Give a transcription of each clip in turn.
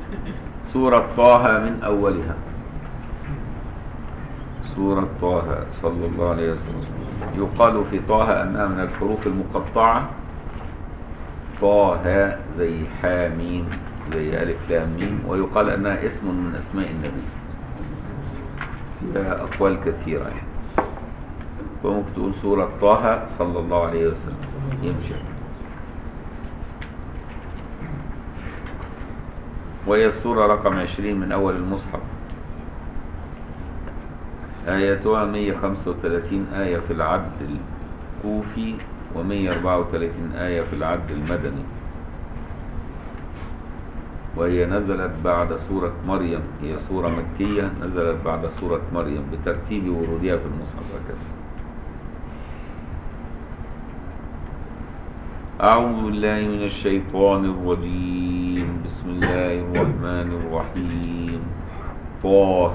سورة طه من أولها سورة طه صلى الله عليه وسلم يقال في طه أنها من الحروف المقطعة طه زي حاميم زي ألف لام ميم ويقال أنها اسم من أسماء النبي فيها أقوال كثيرة يعني وممكن تقول سورة طه صلى الله عليه وسلم يمشي وهي السورة رقم عشرين من أول المصحف آياتها 135 آية في العد الكوفي و134 آية في العد المدني وهي نزلت بعد سورة مريم هي سورة مكية نزلت بعد سورة مريم بترتيب ورودها في المصحف هكذا أعوذ بالله من الشيطان الرجيم بسم الله الرحمن الرحيم طه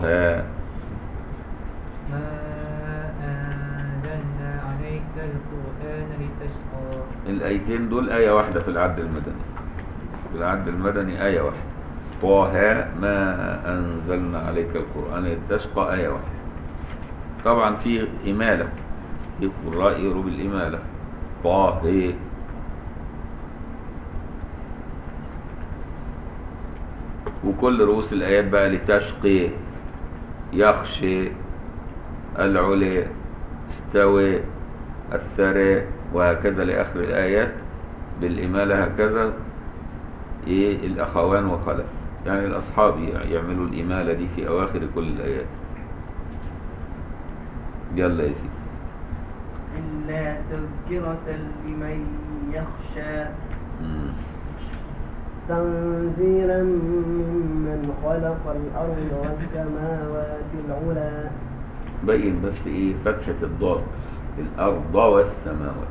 ما أنزلنا عليك القرآن لتشقى الآيتين دول آية واحدة في العد المدني في العد المدني آية واحدة طه ما أنزلنا عليك القرآن لتشقى آية واحدة طبعا في إمالة في قراء يقروا بالإمالة طه وكل رؤوس الآيات بقى لتشقي يخشي العلي استوي الثرى وهكذا لآخر الآيات بالإمالة هكذا إيه الأخوان وخلف يعني الأصحاب يعملوا الإمالة دي في أواخر كل الآيات يلا يا سيدي إلا تذكرة لمن يخشى مم. تنزيلا ممن خلق الأرض والسماوات العلى بين بس إيه فتحة الضاد الأرض والسماوات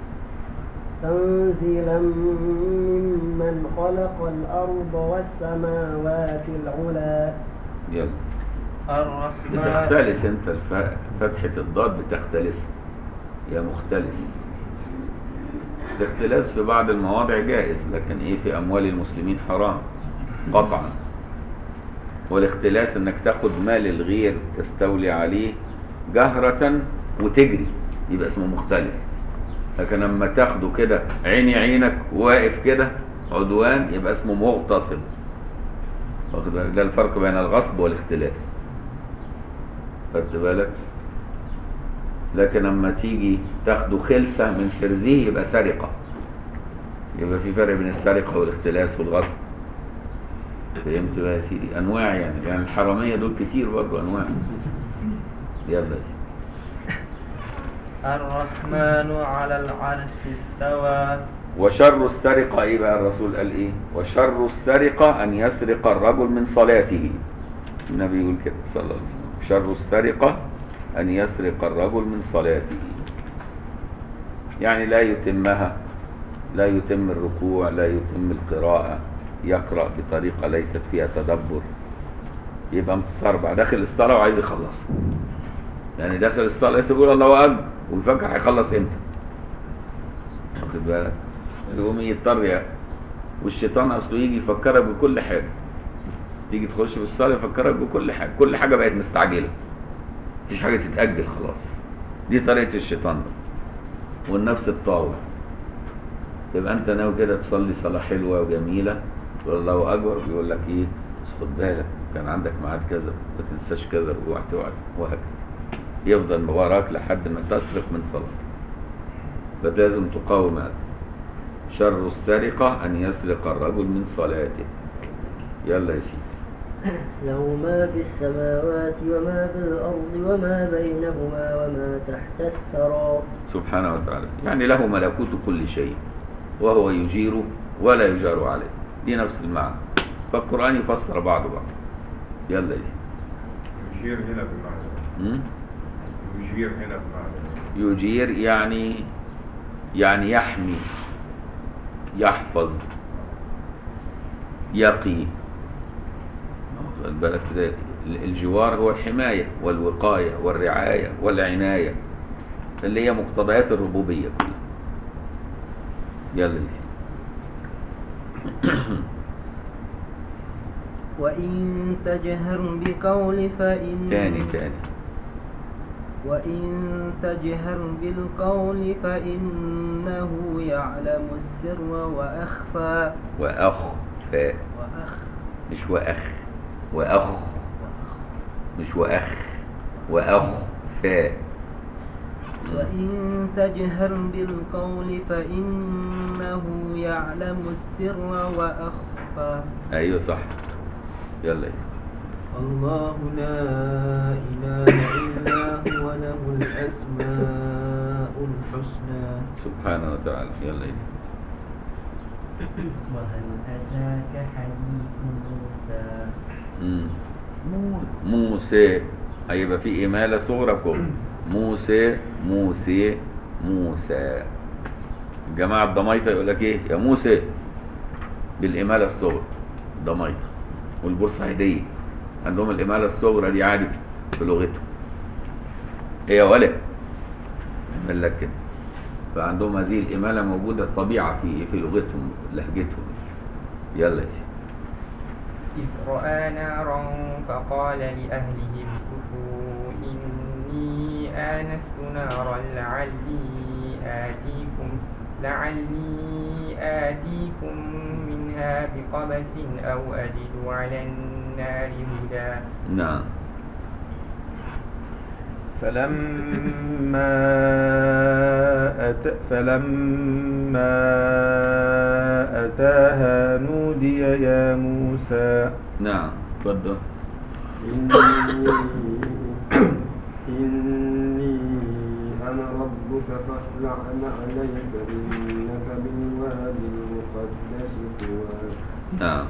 تنزيلا ممن خلق الأرض والسماوات العلى يلا الرحمن بتختلس انت الف... فتحة الضاد بتختلس يا مختلس الاختلاس في بعض المواضع جائز لكن ايه في اموال المسلمين حرام قطعا والاختلاس انك تاخد مال الغير تستولي عليه جهرة وتجري يبقى اسمه مختلس لكن لما تاخده كده عيني عينك واقف كده عدوان يبقى اسمه مغتصب واخد بالك؟ ده الفرق بين الغصب والاختلاس خدت بالك لكن لما تيجي تاخده خلسة من حرزه يبقى سرقة يبقى في فرق بين السرقة والاختلاس والغصب فهمت بقى يا سيدي انواع يعني يعني الحرامية دول كتير برضه انواع يلا يا سيدي الرحمن على العرش استوى وشر السرقة ايه بقى الرسول قال ايه وشر السرقة ان يسرق الرجل من صلاته النبي يقول كده صلى الله عليه وسلم شر السرقة ان يسرق الرجل من صلاته يعني لا يتمها لا يتم الركوع لا يتم القراءة يقرأ بطريقة ليست فيها تدبر يبقى متسربع داخل الصلاة وعايز يخلصها يعني داخل الصلاة لسه بيقول الله أكبر ويفكر هيخلص امتى واخد بالك يقوم يضطر يعني والشيطان اصله يجي يفكرك بكل حاجه تيجي تخش في الصلاه يفكرك بكل حاجه كل حاجه بقت مستعجله مفيش حاجه تتاجل خلاص دي طريقه الشيطان ده والنفس الطاوع تبقى انت ناوي كده تصلي صلاه حلوه وجميله تقول الله اكبر بيقول لك ايه بس خد بالك كان عندك ميعاد كذا ما تنساش كذا رجوع توعد وهكذا يفضل وراك لحد ما تسرق من صلاتك فلازم تقاوم هذا شر السرقة أن يسرق الرجل من صلاته يلا يا سيدي له ما في السماوات وما في الأرض وما بينهما وما تحت الثرى سبحانه وتعالى يعني له ملكوت كل شيء وهو يجير ولا يجار عليه دي نفس المعنى فالقرآن يفسر بعضه بعض يلا يا سيدي يشير هنا بمعنى م? يشير هنا بمعنى يجير يعني يعني يحمي يحفظ يقي واخد بالك زي الجوار هو الحماية والوقاية والرعاية والعناية اللي هي مقتضيات الربوبية كلها يلا يا سيدي وإن تجهر بقول فإن تاني تاني وإن تجهر بالقول فإنه يعلم السر وأخفى وأخ فاء وأخ مش وأخ وأخ مش وأخ وأخ فاء وإن تجهر بالقول فإنه يعلم السر وأخفى أيوه صح يلا الله لا إله إلا هو له الأسماء الحسنى سبحانه وتعالى يلا وهل أتاك حديث موسى مم. موسى هيبقى في إمالة صغرى فوق موسى موسى موسى الجماعة الضميطة يقول لك إيه يا موسى بالإمالة الصغرى ضميطة والبورسعيدية عندهم الإمالة الصغرى دي عادي في لغتهم هي ولا من لك كده فعندهم هذه الإمالة موجودة طبيعة في في لغتهم لهجتهم يلا يا سيدي إذ رأى نارا فقال لأهلهم كفوا إني آنست نارا لعلي آتيكم لعلي آتيكم منها بقبس أو أجد على النار هدى نعم فلما أت فلما أتاها نودي يا موسى نعم اتفضل إني أنا ربك فاخلع عليك إنك بالوادي المقدس طوى نعم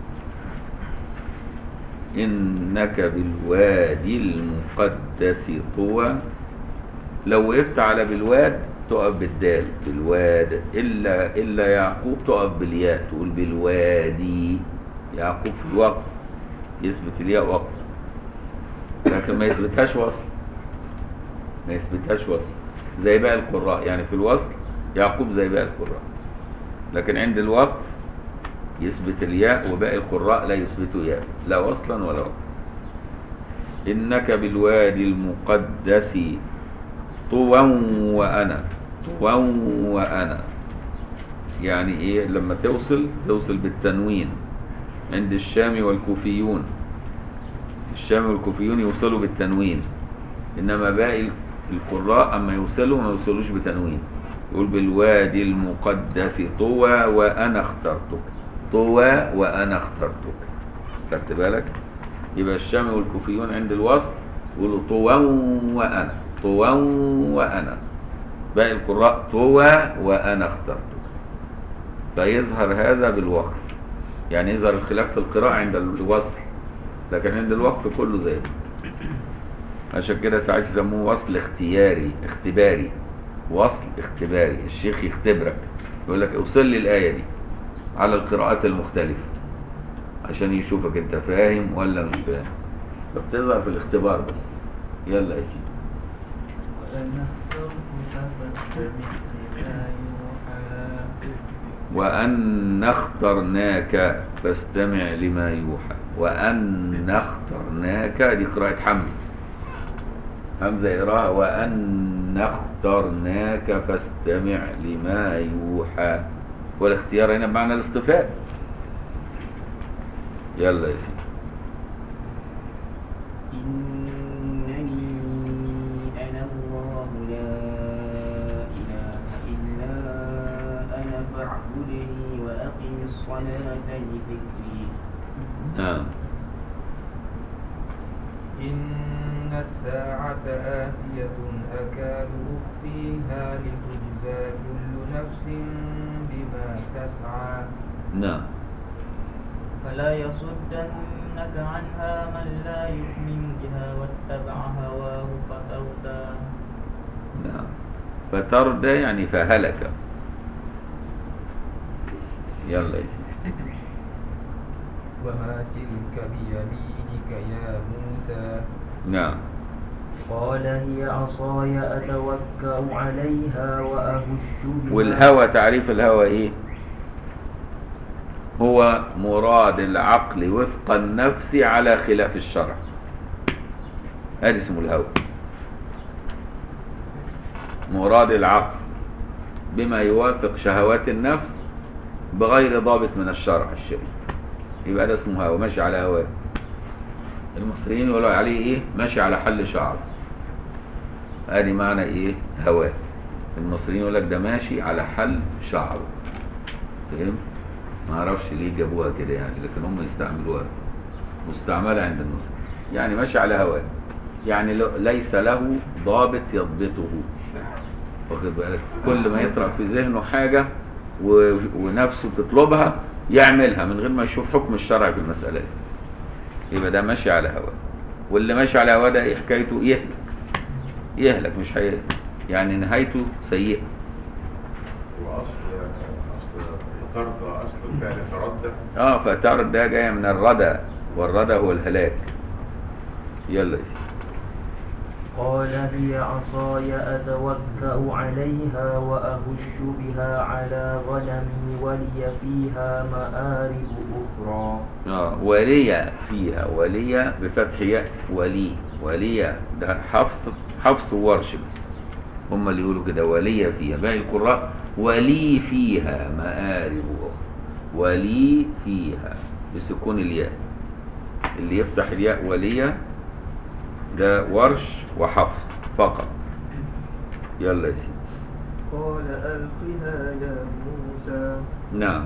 إنك بالوادي المقدس طوى لو وقفت على بالواد تقف بالدال بالواد إلا إلا يعقوب تقف بالياء تقول بالوادي يعقوب في الوقف يثبت الياء وقف لكن ما يثبتهاش وصل ما يثبتهاش وصل زي باقي القراء يعني في الوصل يعقوب زي باقي القراء لكن عند الوقف يثبت الياء وباقي القراء لا يثبتوا ياء لا وصلا ولا وقفا إنك بالوادي المقدس طوى وأنا طوى وأنا يعني إيه لما توصل توصل بالتنوين عند الشام والكوفيون الشام والكوفيون يوصلوا بالتنوين إنما باقي القراء أما يوصلوا ما يوصلوش بتنوين يقول بالوادي المقدس طوى وأنا اخترتك طوى وأنا اخترتك خدت بالك يبقى الشام والكوفيون عند الوصل يقولوا طوى وأنا طوى وأنا باقي القراء طوى وأنا اخترتك فيظهر هذا بالوقف يعني يظهر الخلاف في القراءة عند الوصل لكن عند الوقف كله زي بعض. عشان كده ساعات يسموه وصل اختياري اختباري وصل اختباري الشيخ يختبرك يقول لك اوصل لي الآية دي على القراءات المختلفة عشان يشوفك انت فاهم ولا مش فاهم فبتظهر في الاختبار بس يلا يا سيدي وأنا اخترتك فاستمع لما يوحى وأن اخترناك فاستمع لما يوحى وأن اخترناك دي قراءة حمزة حمزة يقراها وأن اخترناك فاستمع لما يوحى والاختيار هنا بمعنى الاصطفاء يلا يا سيدي إنني أنا الله لا إله إلا أنا فاعبدني وأقم الصلاة لذكري نعم إن الساعة آتية أكاد أخفيها لتجزى كل نفس بما تسعى نعم فلا يصدنك عنها من لا يؤمن بها واتبع هواه فتردى نعم فتردى يعني فهلك يلا يا سيدي وما تلك بيمينك يا موسى نعم قال هي عصاي أتوكأ عليها وأهش بها والهوى تعريف الهوى ايه هو مراد العقل وفق النفس على خلاف الشرع هذا اسمه الهوى مراد العقل بما يوافق شهوات النفس بغير ضابط من الشرع الشريف يبقى ده اسمه هوى ماشي على هواه المصريين يقولوا عليه ايه ماشي على حل شعر ادي معنى ايه هواه المصريين يقول لك ده ماشي على حل شعره فاهم ما اعرفش ليه جابوها كده يعني لكن هم يستعملوها مستعمله عند المصري يعني ماشي على هواه يعني لو- ليس له ضابط يضبطه واخد بالك كل ما يطرح في ذهنه حاجه و- ونفسه تطلبها يعملها من غير ما يشوف حكم الشرع في المساله دي يبقى ده ماشي على هواه واللي ماشي على هواه ده ايه حكايته يهلك يهلك مش هي يعني نهايته سيئه واصل اصل ترضى اصل الفعل تردى اه فترد ده جايه من الردى والردى هو الهلاك يلا يا سيدي قال هي عصاي أتوكأ عليها وأهش بها على غنمي ولي فيها مآرب أخرى اه ولي فيها ولي بفتح ياء ولي ولي ده حفص حفص وورش بس هم اللي يقولوا كده ولي فيها باقي القراء ولي فيها مآرب أخرى ولي فيها بسكون الياء اللي يفتح الياء ولي ده ورش وحفص فقط يلا يا سيدي قال ألقها يا موسى نعم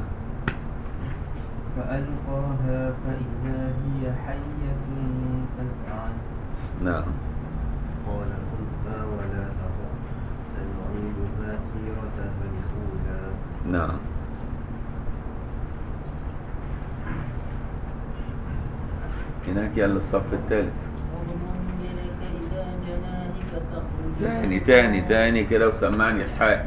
فألقاها فإذا هي حية تسعى نعم قال خذها ولا تخف سنعيدها سيرتها الأولى نعم هناك يلا الصف الثالث واضمم يدك إلى جناحك تخرج تاني تاني تاني كده وسمعني الحاء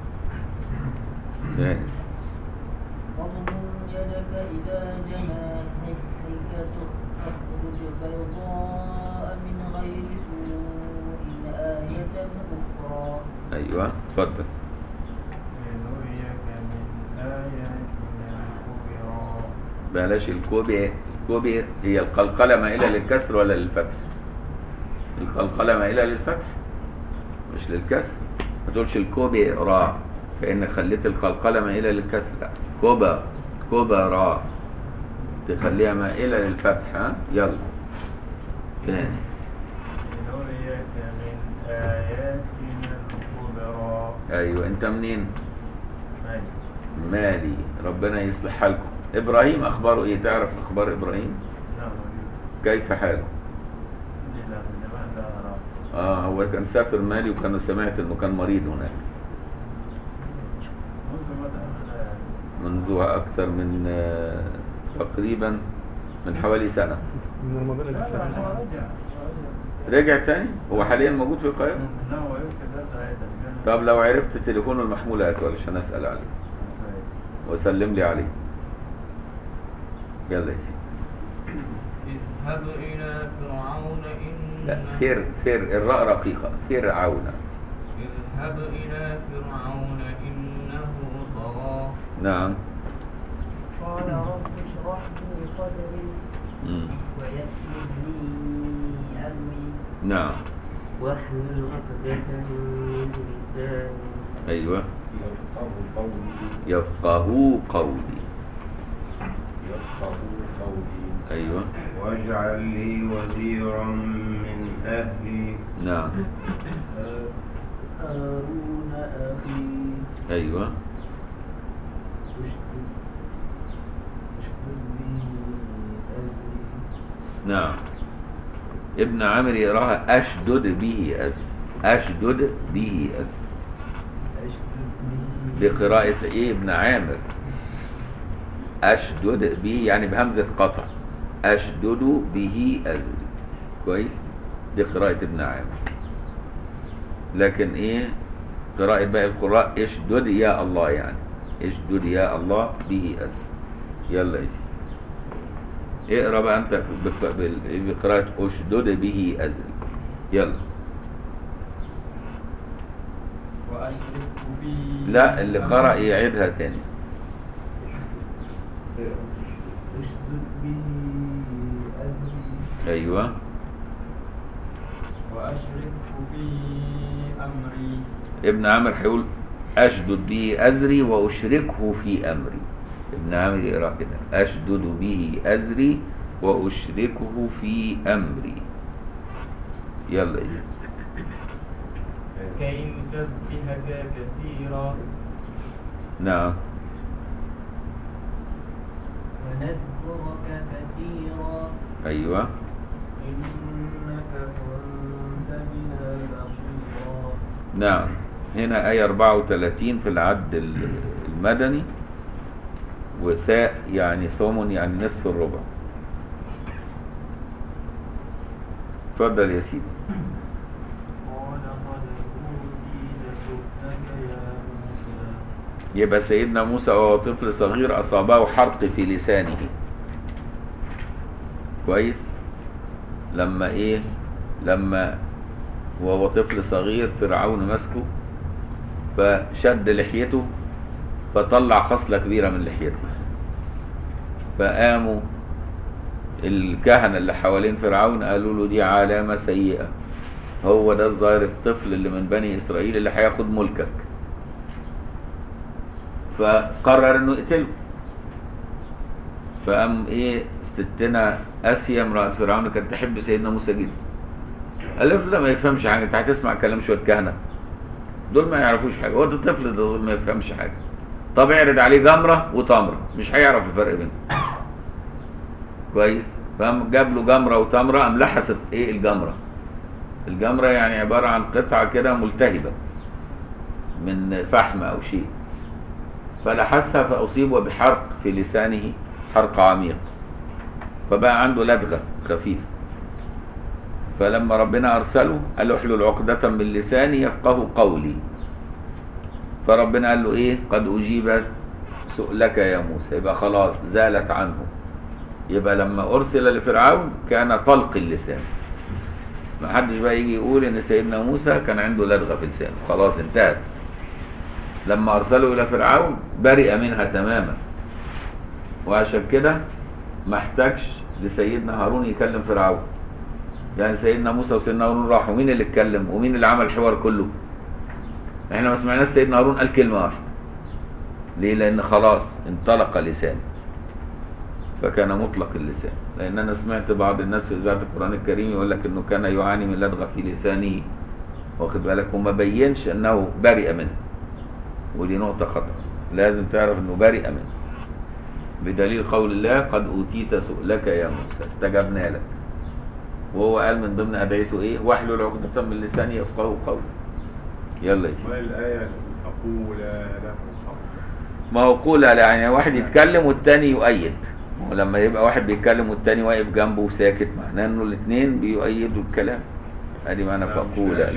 تاني واضمم يدك إلى جناحك تخرج بيضاء من غير سوء آية أخرى ايوه اتفضل لنريك من آياتنا الكبرى بلاش الكوبي الكوبي هي القلقلة مائلة للكسر ولا للفتح القلقلة مائلة للفتح مش للكسر ما تقولش الكوبي را كأنك خليت القلقلة مائلة للكسر لا كوبا كوبا را تخليها مائلة للفتح ها يلا تاني لنريك من آياتنا الكبرى ايوه انت منين مالك مالي ربنا يصلح حالكم ابراهيم اخباره ايه تعرف اخبار ابراهيم نعم كيف حاله لا من زمان لا أرى اه هو كان سافر مالي وكان سمعت انه كان مريض هناك منذ متى أنا منذ اكثر من آه، تقريبا من حوالي سنه من رمضان لا اللي لا فات هو رجع رجع تاني هو حاليا موجود في القاهره لا هو يمكن ده ساعتها طب لو عرفت تليفونه المحمول هاته علشان اسال عليه وسلم لي عليه يلا يا سيدي اذهب إلى فرعون لا إنه فر فر الراء رقيقه فرعون اذهب إلى فرعون إنه طغى نعم قال رب اشرح لي صدري مم. ويسر لي أمري نعم واحلل عقدة من لساني ايوه يفقه قولي يفقهوا قولي يفقه قولي ايوه واجعل لي وزيرا من أهلي نعم هارون أخي ايوه اشدد اشدد به أمري نعم ابن عامر يراها اشدد به أزل اشدد به أزل اشدد به دي قراءة ايه ابن عامر اشدد به يعني بهمزة قطع اشدد به أزل كويس دي قراءة ابن عامر لكن ايه قراءة باقي القراء اشدد يا الله يعني اشدد يا الله به أزل يلا يا سيدي اقرا بقى انت بق- بال- بقراءة اشدد به أزل يلا وأشركه بي لا اللي قرأ يعيدها تاني اشدد به أزري ايوه وأشركه في أمري ابن عامر هيقول اشدد به ازري واشركه في امري ابن عامر يقرا كده اشدد به ازري واشركه في امري يلا يا كي نسبحك كثيرا نعم ونذكرك كثيرا ايوه إنك كنت بنا بصيرا نعم هنا آية 34 في العد ال- المدني وثاء يعني ثمن يعني نصف الربع اتفضل يا سيدي قال قد أوتيت سؤلك يا موسى يبقى سيدنا موسى وهو طفل صغير أصابه حرق في لسانه كويس لما إيه لما وهو طفل صغير فرعون مسكه فشد لحيته فطلع خصلة كبيرة من لحيته فقاموا الكهنة اللي حوالين فرعون قالوا له دي علامة سيئة هو ده الظاهر الطفل اللي من بني إسرائيل اللي هياخد ملكك فقرر انه يقتله فقام ايه ستنا اسيا امراه فرعون كانت تحب سيدنا موسى جدا قال له لا ما يفهمش حاجه انت هتسمع كلام شويه كهنه دول ما يعرفوش حاجه هو ده الطفل ده ما يفهمش حاجه طب اعرض عليه جمره وتمره مش هيعرف الفرق بينهم كويس فقام جاب له جمره وتمره قام لحست ايه الجمره الجمره يعني عباره عن قطعه كده ملتهبه من فحم او شيء فلحسها فأصيب بحرق في لسانه حرق عميق فبقى عنده لدغة خفيفة فلما ربنا أرسله قال له احلل عقدة من لساني يفقه قولي فربنا قال له إيه قد أجيب سؤلك يا موسى يبقى خلاص زالت عنه يبقى لما أرسل لفرعون كان طلق اللسان ما حدش بقى يجي يقول إن سيدنا موسى كان عنده لدغة في لسانه خلاص انتهت لما أرسلوا إلى فرعون برئ منها تماما وعشان كده ما احتاجش لسيدنا هارون يكلم فرعون يعني سيدنا موسى وسيدنا هارون راحوا مين اللي اتكلم ومين اللي عمل الحوار كله احنا ما سمعناش سيدنا هارون قال كلمة واحدة ليه لأن خلاص انطلق لسانه فكان مطلق اللسان لأن أنا سمعت بعض الناس في إذاعة القرآن الكريم يقول لك إنه كان يعاني من لدغة في لسانه واخد بالك وما بينش أنه برئ منه ودي نقطة خطأ لازم تعرف انه برئ منه بدليل قول الله قد اوتيت سؤلك يا موسى استجبنا لك وهو قال من ضمن ادعيته ايه واحلل عقدة من لساني يفقهوا قولي يلا يا سيدي ما الآية أقول له حق ما هو قول لا يعني واحد يتكلم والتاني يؤيد ولما يبقى واحد بيتكلم والتاني واقف جنبه وساكت معناه انه الاثنين بيؤيدوا الكلام ادي معنى فقول لا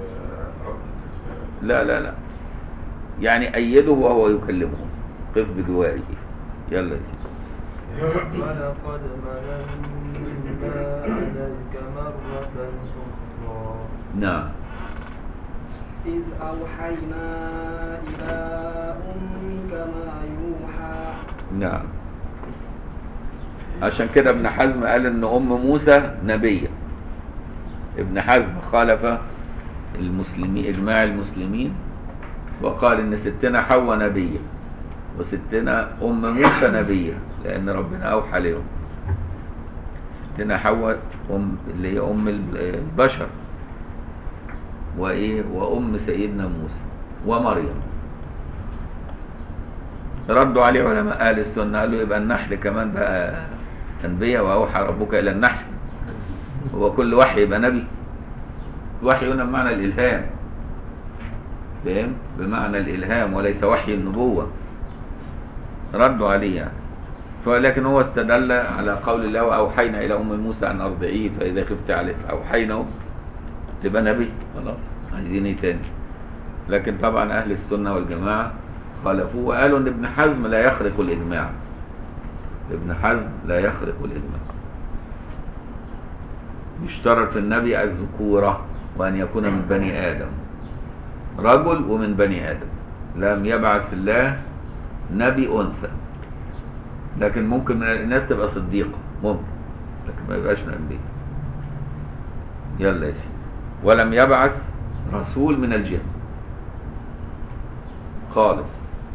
لا لا لا يعني أيده وهو يكلمه قف بجواره يلا يا سيدي ولقد مننا عليك مرة أخرى نعم إذ أوحينا إلى أمك ما يوحى نعم عشان كده ابن حزم قال ان ام موسى نبية ابن حزم خالف المسلمين اجماع المسلمين وقال ان ستنا حواء نبية وستنا ام موسى نبية لان ربنا اوحى لهم ستنا حواء ام اللي هي ام البشر وايه وام سيدنا موسى ومريم ردوا عليه علماء اهل السنه قالوا يبقى النحل كمان بقى انبياء واوحى ربك الى النحل هو كل وحي يبقى نبي الوحي هنا بمعنى الالهام فاهم بمعنى الالهام وليس وحي النبوه ردوا عليه يعني ولكن هو استدل على قول الله واوحينا الى ام موسى ان ارضعيه فاذا خفت عليه اوحينا تبقى نبي خلاص عايزين ايه تاني لكن طبعا اهل السنه والجماعه خالفوه وقالوا ان ابن حزم لا يخرق الاجماع ابن حزم لا يخرق الاجماع يشترط في النبي الذكوره وان يكون من بني ادم رجل ومن بني ادم لم يبعث الله نبي انثى لكن ممكن من الناس تبقى صديقة ممكن لكن ما يبقاش من الأنبياء يلا يا سيدي ولم يبعث رسول من الجن خالص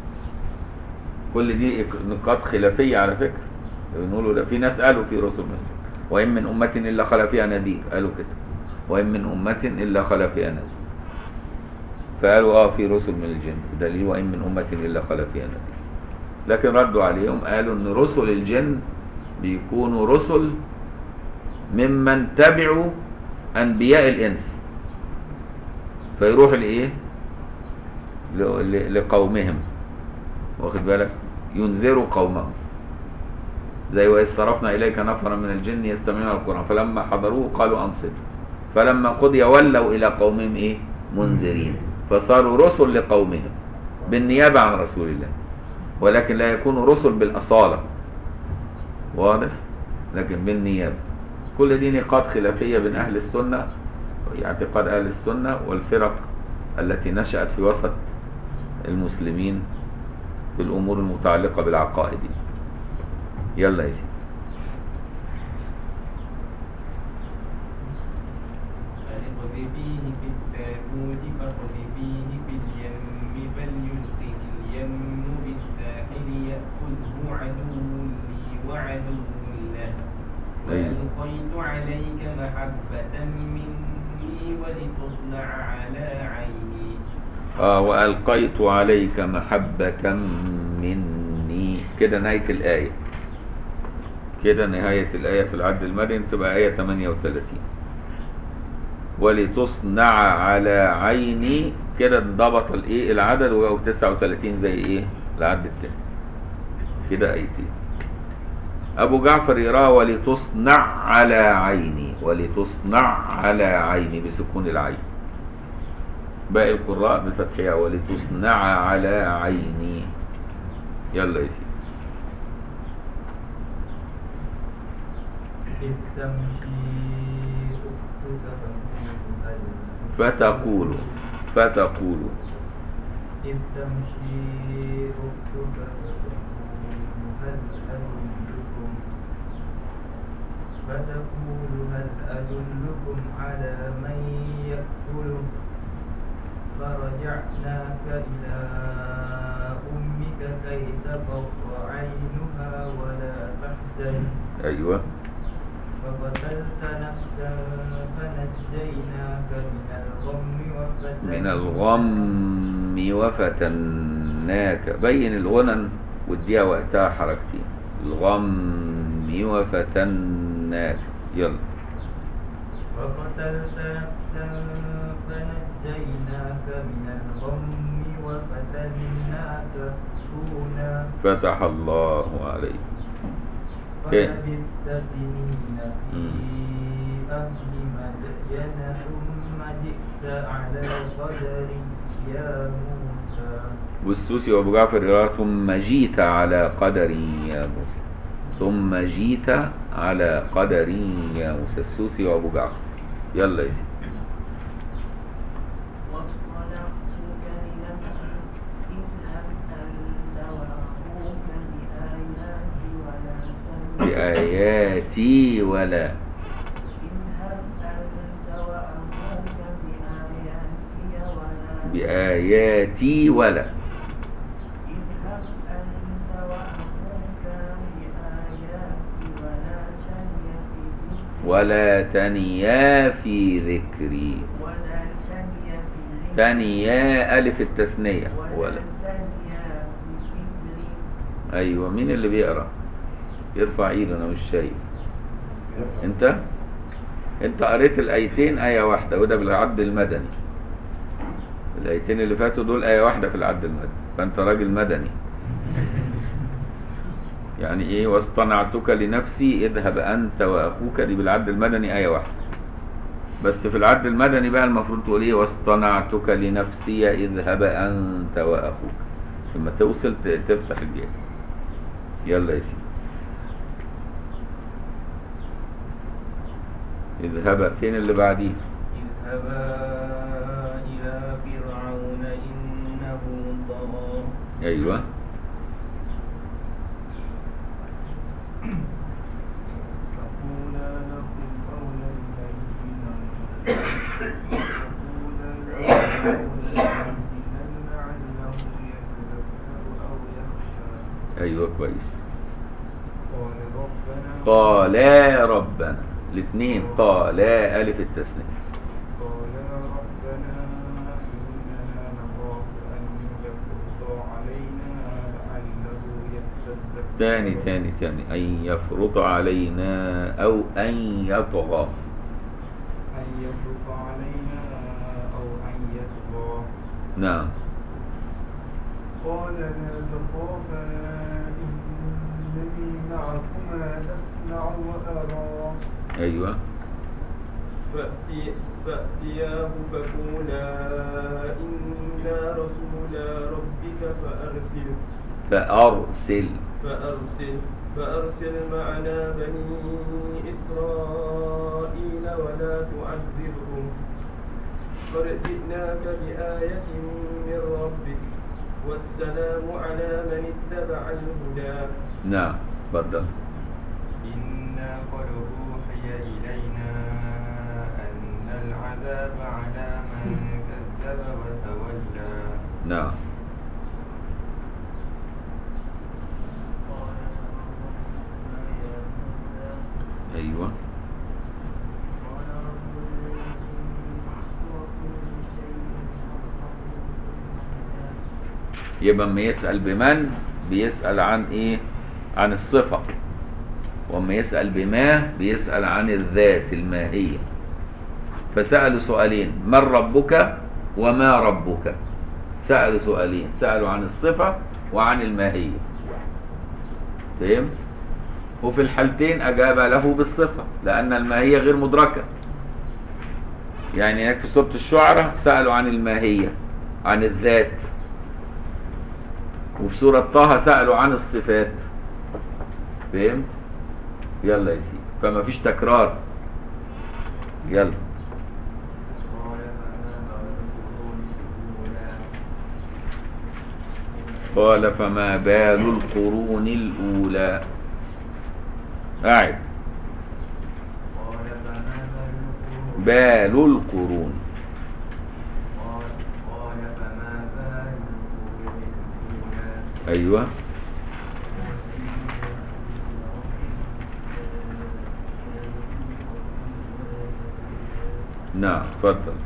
كل دي نقاط خلافية على فكرة بنقولوا ده في ناس قالوا في رسل من الجن وإن من أمة إلا خلا فيها نذير قالوا كده وإن من أمة إلا خلا فيها نذير فقالوا اه في رسل من الجن دليل وإن من أمة إلا خلا فيها نذير لكن ردوا عليهم قالوا ان رسل الجن بيكونوا رسل ممن تبعوا انبياء الانس فيروح لايه ل- ل- لقومهم واخد بالك ينذروا قومهم زي واذ صرفنا اليك نفرا من الجن يستمعون القران فلما حضروه قالوا انصتوا فلما قضي ولوا الى قومهم ايه منذرين فصاروا رسل لقومهم بالنيابه عن رسول الله ولكن لا يكون رسل بالأصالة واضح لكن بالنيابة كل دي نقاط خلافية بين أهل السنة اعتقاد أهل السنة والفرق التي نشأت في وسط المسلمين في الأمور المتعلقة بالعقائد يلا يا سيدي فاقذفيه في التابوت فاقذفيه في اليم فليلقه اليم بالساحل يأخذه عدو لي وعدو له أيوة. وألقيت عليك محبة مني ولتصنع على عيني آه وألقيت عليك محبة مني كده نهاية الآية كده نهاية الآية في العد المدني تبقى آية 38 ولتصنع على عيني كده انضبط الايه العدد وبقوا 39 زي ايه العد التاني كده ايتين ابو جعفر يراه ولتصنع على عيني ولتصنع على عيني بسكون العين باقي القراء بفتحها ولتصنع على عيني يلا يا سيدي إذ تمشي أختك فتقول فتقول إذ تمشي أختك فتقول هل أدلكم فتقول هل أدلكم على من يأكله فرجعناك إلى أمك كي تقر عينها ولا تحزن ايوه فقتلت نفسا فنجيناك من الغم وفتناك من الغم وفتناك بين الغنن واديها وقتها حركتين الغم وفتناك يلا وقتلت نفسا فنجيناك من الغم وفتناك فتونا فتح الله عليك إيه؟ فلبثت سنين في مم. أهل مدين ثم جئت على قدر يا موسى والسوسي وابو جعفر يرى ثم جيت على قدري يا موسى ثم جيت على قدري يا موسى السوسي وابو جعفر يلا يا سيدي واصطنعتك لنفسي اذهب أنت وأخوك بآياتي ولا تنس بآياتي ولا اذهب أنت وأخوك بآياتي ولا بآياتي ولا اذهب أنت وأخوك بآياتي ولا تنيا في ذكري ولا تنيا في ذكري ولا تنيا في ذكري تنيا ألف التثنية ولا ولا تنيا في ذكري أيوة مين اللي بيقرأ يرفع ايده أنا مش شايف أنت أنت قريت الآيتين آية واحدة وده بالعد المدني الآيتين اللي فاتوا دول آية واحدة في العد المدني فأنت راجل مدني يعني إيه واصطنعتك لنفسي اذهب أنت وأخوك دي بالعد المدني آية واحدة بس في العد المدني بقى المفروض تقول ايه واصطنعتك لنفسي اذهب انت واخوك لما توصل ت- تفتح الجيب يلا يا سيدي اذهب فين اللي بعديه اذهبا إلى فرعون إنه طغى ايوه كويس قال ربنا قالا ربنا الاثنين قالا ألف التثنية قال ربنا إننا نخاف أن يفرض علينا لعله يتشدد تاني تاني تاني أن يفرط علينا أو أن يطغى أن يفرض علينا أو أن يطغى نعم قال لا تخافا إنني معكما أسمع وأرى أيوة فأتي فأتياه فقولا إنا رسولا ربك فأرسل فأرسل فأرسل فأرسل معنا بني إسرائيل ولا تعذبهم قد جئناك بآية من ربك والسلام على من اتبع الهدى نعم تفضل إنا قد أوحي إلينا أن العذاب على من كذب وتولى نعم قال فما يا موسى أيوة قال رب العزة وكل شيء خلقه يبقى اما يسأل بمن بيسأل عن ايه عن الصفة واما يسأل بما بيسأل عن الذات الماهية فسألوا سؤالين من ربك وما ربك سألوا سؤالين سألوا عن الصفة وعن الماهية فهم وفي الحالتين أجاب له بالصفة لأن الماهية غير مدركة يعني هناك في سورة الشعراء سألوا عن الماهية عن الذات وفي سورة طه سألوا عن الصفات فهم يلا يا سيدي فما فيش تكرار يلا قال فما بال القرون الأولى قال فما بال القرون الأولى أعد قال فما بال القرون بال القرون قال قال فما بال القرون الأولى أيوة نعم تفضل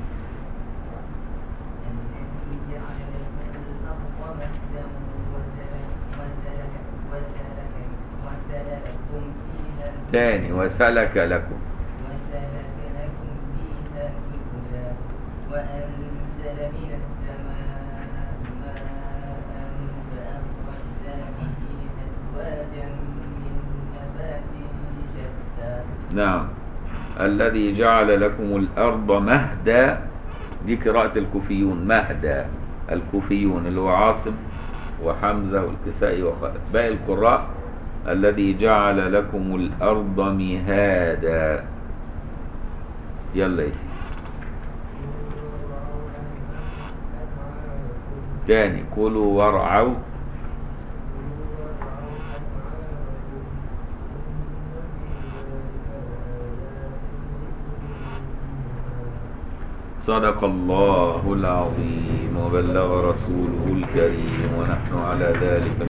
الذي جعل لكم الأرض مهدا وسلك وسلك وسلك وسلككم فيها تاني وسلك لكم وسلك لكم فيها سبلا وأنزل من السماء ماء فأخرجنا به أزواجا من نبات شتى نعم الذي جعل لكم الأرض مهدا دي قراءة الكوفيون مهدا الكوفيون اللي هو عاصم وحمزة والكسائي وخالد باقي القراء الذي جعل لكم الأرض مهادا يلا يا سيدي تاني كلوا وارعوا صدق الله العظيم وبلغ رسوله الكريم ونحن على ذلك